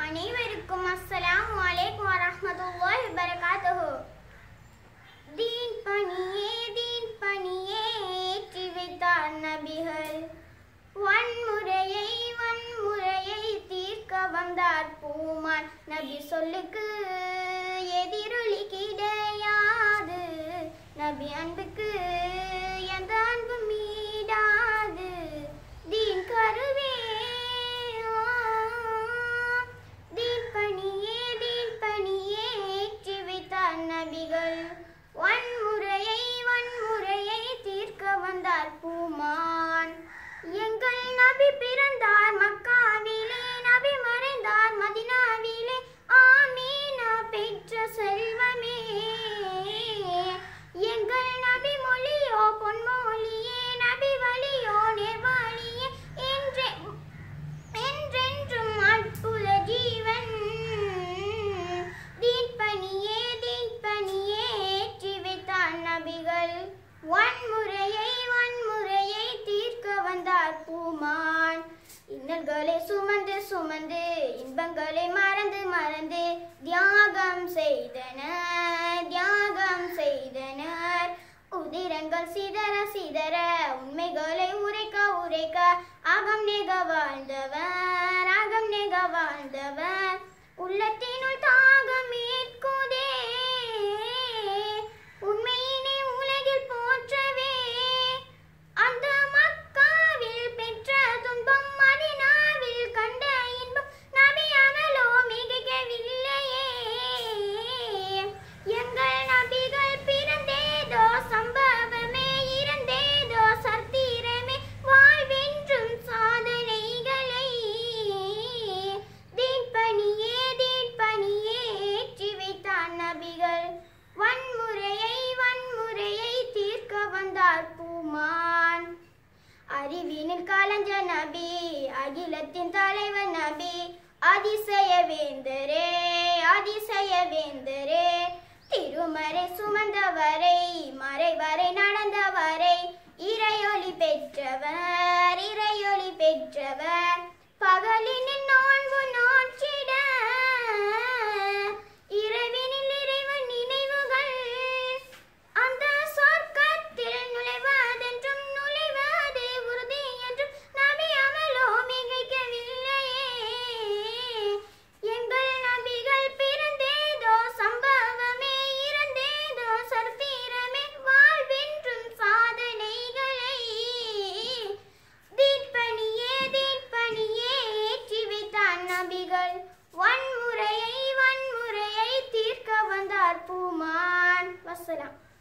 அனைவருக்கும் அஸ்ஸலாமு அலைக்கும் வரஹ்மத்துல்லாஹி வபரகாத்துஹு தீன் பணியே தீன் பணியே ஏற்றி வைத்தார் நபிகள் வன்முறையை வன்முறையை தீர்க்க வந்தார் பூமான் நபி சொல்லுக்கு எதிரொலி கிடையாது நபி அன்புக்கு எந்த அன்பு மீடாது தீன் கருவே தீன் பணியே தீன் பணியே ஏற்றி வைத்தார் நபிகள் வன்முறையை வன்முறையை தீர்க்க வந்தார் பூமான் எங்கள் நபி பிறந்தார் மக்காவிலே நபி மறைந்தார் மதினாவிலே ஆமீனா பெற்ற செல்வமே எங்கள் நபி மொழியோ பொன்மொழியே நபி வழியோ நெர்வழியே என்றே என்றென்றும் அற்புத ஜீவன் தீர்ப்பணியே தீர்ப்பணியே ஏற்றி வைத்தார் நபிகள் வன்முறையை வன்முறையை தீர்க்க வந்தார் பூமான் இன்னல்களை சுமந்து சுமந்து இன்பங்களை மறந்து மறந்து தியாகம் செய்தனர் தியாகம் செய்தனர் உதிரங்கள் சிதற சிதற உண்மைகளை உரைக்க உரைக்க அகம் நெக வாழ்ந்தவர் அகம் நெக வாழ்ந்தவர் உள்ளத்தினுள் தாகம் மீட்குதே உண்மையினை உலகில் போற்றவே அந்த மக்காவில் பெற்ற துன்பம் மதினாவில் கண்ட இன்பம் நபி அமலோ மிகவில்லையே எங்கள் நபிகள் பிறந்தேதோ சம்பவமே இறந்தேதோ சத்திரமே வாழ்வென்றும் சாதனைகளை தீர்ப்பணியே தீர்ப்பணியே ஏற்றி வைத்தார் நபிகள் வன்முறையை வன்முறையை தீர்க்க வந்தார் பூமான் அறிவினில் கலஞ்ச நபி அகிலத்தின் தலைவர் நபி அதிசய வேந்தரே அதிசய வேந்தரே திருமறை சுமந்தவரை மறைவரை நடந்தவரை இறையொளி பெற்றவர் இறையொளி பெற்றவர் பகலினில் நோன்பு நோற்றிட இரவினில் இறைவன் நினைவுகள் அந்த சொர்க்கத்தில் நுழைவதென்றும் நுழைவதே உறுதி என்றும் நபி அமலோ மிகைக்கவில்லையே எங்கள் நபிகள் பிறந்தேதோ சம்பவமே இறந்தேதோ சரித்திரமே வாழ்வென்றும் சாதனைகளை தீர்ப்பணியே தீர்ப்பணியே ஏற்றி வைத்தார் நபிகள் வன்முறையை வன்முறையை தீர்க்க வந்தார் பூமான் வசலாம்